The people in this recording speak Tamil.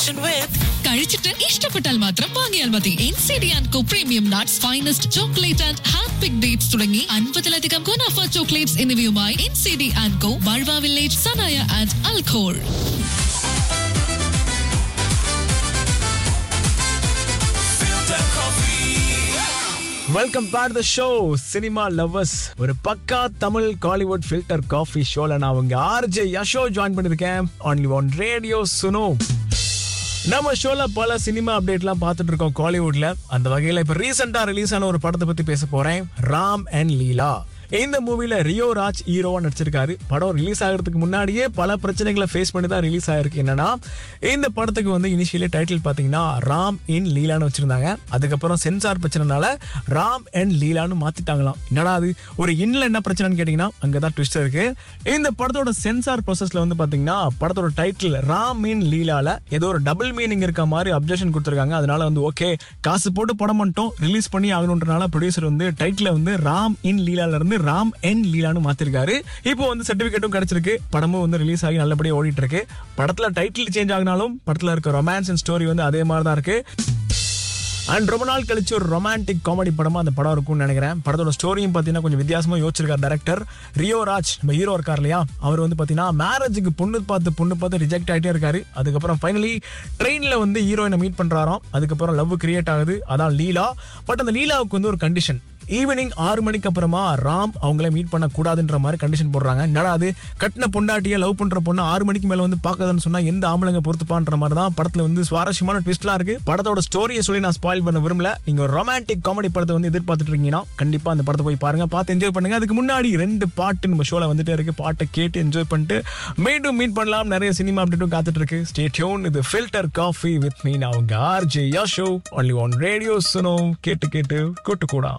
conversation with കഴിച്ചിട്ട് ഇഷ്ടപ്പെട്ടാൽ മാത്രം വാങ്ങിയാൽ മതി N C D and co premium nuts finest chocolate and hand pick dates തുടങ്ങി അൻപതിലധികം ഗുണാഫ ചോക്ലേറ്റ്സ് എന്നിവയുമായി N C D and co ബൾവ വില്ലേജ് സനായ ആൻഡ് അൽഖോൾ Filter Coffee. Welcome back the show cinema lovers ஒரு பக்கா தமிழ் காலிவுட் ஃபில்டர் காஃபி ஷோல நான் உங்க ஆர்ஜே யஷோ ஜாயின் பண்ணிருக்கேன் ஆன்லி ஒன் ரேடியோ சுனோ நம்ம ஷோல பல சினிமா அப்டேட்லாம் பார்த்துட்டு இருக்கோம் காலிவுட்ல அந்த வகையில இப்ப ரீசெண்டா ரிலீஸ் ஆன ஒரு படத்தை பத்தி பேச போறேன் ராம் அண்ட் லீலா இந்த மூவில ரியோ ராஜ் ஹீரோவா நடிச்சிருக்காரு படம் ரிலீஸ் ஆகிறதுக்கு முன்னாடியே பல பிரச்சனைகளை ஃபேஸ் பண்ணி தான் ரிலீஸ் ஆயிருக்கு என்னன்னா இந்த படத்துக்கு வந்து இனிஷியலி டைட்டில் பாத்தீங்கன்னா ராம் இன் லீலான்னு வச்சிருந்தாங்க அதுக்கப்புறம் சென்சார் பிரச்சனைனால ராம் அண்ட் லீலான்னு மாத்திட்டாங்களாம் என்னடா அது ஒரு இன்ல என்ன பிரச்சனைன்னு கேட்டீங்கன்னா அங்கதான் ட்விஸ்ட் இருக்கு இந்த படத்தோட சென்சார் ப்ராசஸ்ல வந்து பாத்தீங்கன்னா படத்தோட டைட்டில் ராம் இன் லீலால ஏதோ ஒரு டபுள் மீனிங் இருக்க மாதிரி அப்ஜெக்ஷன் கொடுத்துருக்காங்க அதனால வந்து ஓகே காசு போட்டு படம் மட்டும் ரிலீஸ் பண்ணி ஆகணுன்றனால ப்ரொடியூசர் வந்து டைட்டில் வந்து ராம் இன் லீலால இருந்து ராம் என் லீலான்னு மாத்திருக்காரு இப்போ வந்து சர்டிபிகேட்டும் கிடைச்சிருக்கு படமும் வந்து ரிலீஸ் ஆகி நல்லபடியா ஓடிட்டு இருக்கு படத்துல டைட்டில் சேஞ்ச் ஆகினாலும் படத்துல இருக்க ரொமான்ஸ் அண்ட் ஸ்டோரி வந்து அதே மாதிரி தான் இருக்கு அண்ட் ரொம்ப நாள் கழிச்சு ஒரு ரொமான்டிக் காமெடி படமா அந்த படம் இருக்கும்னு நினைக்கிறேன் படத்தோட ஸ்டோரியும் பார்த்தீங்கன்னா கொஞ்சம் வித்தியாசமா யோசிச்சிருக்கார் டேரக்டர் ரியோ ராஜ் நம்ம ஹீரோ இருக்கார் இல்லையா அவர் வந்து பார்த்தீங்கன்னா மேரேஜுக்கு பொண்ணு பார்த்து பொண்ணு பார்த்து ரிஜெக்ட் ஆகிட்டே இருக்காரு அதுக்கப்புறம் ஃபைனலி ட்ரெயின்ல வந்து ஹீரோயினை மீட் பண்றாராம் அதுக்கப்புறம் லவ் கிரியேட் ஆகுது அதான் லீலா பட் அந்த லீலாவுக்கு வந்து ஒரு கண்டிஷன் ஈவினிங் ஆறு மணிக்கு அப்புறமா ராம் அவங்கள மீட் பண்ண கூடாதுன்ற மாதிரி கண்டிஷன் போடுறாங்க என்னடா அது கட்டின பொண்டாட்டிய லவ் பண்ற பொண்ணு ஆறு மணிக்கு மேல வந்து பார்க்காதுன்னு சொன்னா எந்த ஆம்பளைங்க பொறுத்துப்பான்ற மாதிரி தான் படத்துல வந்து சுவாரஸ்யமான ட்விஸ்ட்லாம் இருக்கு படத்தோட ஸ்டோரியை சொல்லி நான் ஸ்பாயில் பண்ண விரும்பல நீங்க ஒரு ரொமான்டிக் காமெடி படத்தை வந்து எதிர்பார்த்துட்டு இருக்கீங்கன்னா கண்டிப்பா அந்த படத்தை போய் பாருங்க பார்த்து என்ஜாய் பண்ணுங்க அதுக்கு முன்னாடி ரெண்டு பாட்டு நம்ம ஷோல வந்துட்டே இருக்கு பாட்டை கேட்டு என்ஜாய் பண்ணிட்டு மீண்டும் மீட் பண்ணலாம் நிறைய சினிமா அப்டேட்டும் காத்துட்டு இருக்கு ஸ்டே டியூன் இது ஃபில்டர் காஃபி வித் மீ நான் உங்க RJ Yasho only one radio Suno கேட்டு கேட்டு கூட்டு கூடா